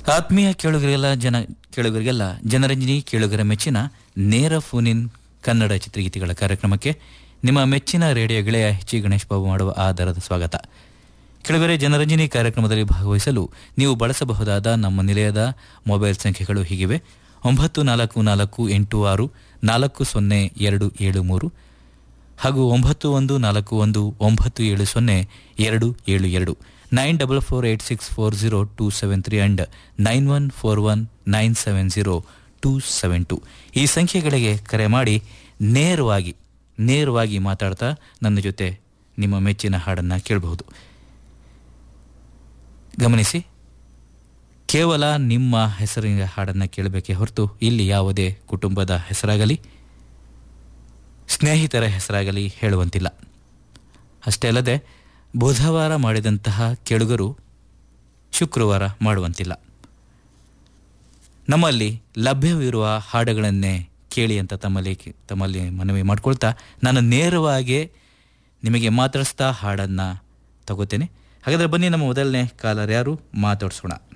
ಆತ್ಮೀಯ ಕೇಳುಗರಿಗೆಲ್ಲ ಜನ ಕೇಳುಗರಿಗೆಲ್ಲ ಜನರಂಜನಿ ಕೇಳುಗರ ಮೆಚ್ಚಿನ ನೇರ ಫೋನಿನ್ ಕನ್ನಡ ಚಿತ್ರಗೀತೆಗಳ ಕಾರ್ಯಕ್ರಮಕ್ಕೆ ನಿಮ್ಮ ಮೆಚ್ಚಿನ ರೇಡಿಯೋ ಗೆಳೆಯ ಎಚ್ ಇ ಗಣೇಶ್ ಬಾಬು ಮಾಡುವ ಆಧಾರದ ಸ್ವಾಗತ ಕೆಳಗರೆ ಜನರಂಜನಿ ಕಾರ್ಯಕ್ರಮದಲ್ಲಿ ಭಾಗವಹಿಸಲು ನೀವು ಬಳಸಬಹುದಾದ ನಮ್ಮ ನಿಲಯದ ಮೊಬೈಲ್ ಸಂಖ್ಯೆಗಳು ಹೀಗಿವೆ ಒಂಬತ್ತು ನಾಲ್ಕು ನಾಲ್ಕು ಎಂಟು ಆರು ನಾಲ್ಕು ಸೊನ್ನೆ ಎರಡು ಏಳು ಮೂರು ಹಾಗೂ ಒಂಬತ್ತು ಒಂದು ನಾಲ್ಕು ಒಂದು ಒಂಬತ್ತು ಏಳು ಸೊನ್ನೆ ಎರಡು ಏಳು ಎರಡು nine double four eight six four zero two seven three and nine one four one nine seven zero two seven two ಈ ಸಂಖ್ಯೆಗಳಿಗೆ ಕರೆ ಮಾಡಿ ನೇರವಾಗಿ ನೇರವಾಗಿ ಮಾತಾಡ್ತಾ ನನ್ನ ಜೊತೆ ನಿಮ್ಮ ಮೆಚ್ಚಿನ ಹಾಡನ್ನು ಕೇಳಬಹುದು ಗಮನಿಸಿ ಕೇವಲ ನಿಮ್ಮ ಹೆಸರಿನ ಹಾಡನ್ನು ಕೇಳಬೇಕೇ ಹೊರತು ಇಲ್ಲಿ ಯಾವುದೇ ಕುಟುಂಬದ ಹೆಸರಾಗಲಿ ಸ್ನೇಹಿತರ ಹೆಸರಾಗಲಿ ಹೇಳುವಂತಿಲ್ಲ ಅಷ್ಟೇ ಅಲ್ಲದೆ ಬುಧವಾರ ಮಾಡಿದಂತಹ ಕೇಳುಗರು ಶುಕ್ರವಾರ ಮಾಡುವಂತಿಲ್ಲ ನಮ್ಮಲ್ಲಿ ಲಭ್ಯವಿರುವ ಹಾಡುಗಳನ್ನೇ ಕೇಳಿ ಅಂತ ತಮ್ಮಲ್ಲಿ ತಮ್ಮಲ್ಲಿ ಮನವಿ ಮಾಡ್ಕೊಳ್ತಾ ನಾನು ನೇರವಾಗಿ ನಿಮಗೆ ಮಾತಾಡಿಸ್ತಾ ಹಾಡನ್ನು ತಗೋತೇನೆ ಹಾಗಾದರೆ ಬನ್ನಿ ನಮ್ಮ ಮೊದಲನೇ ಕಾಲರ್ ಯಾರು ಮಾತಾಡಿಸೋಣ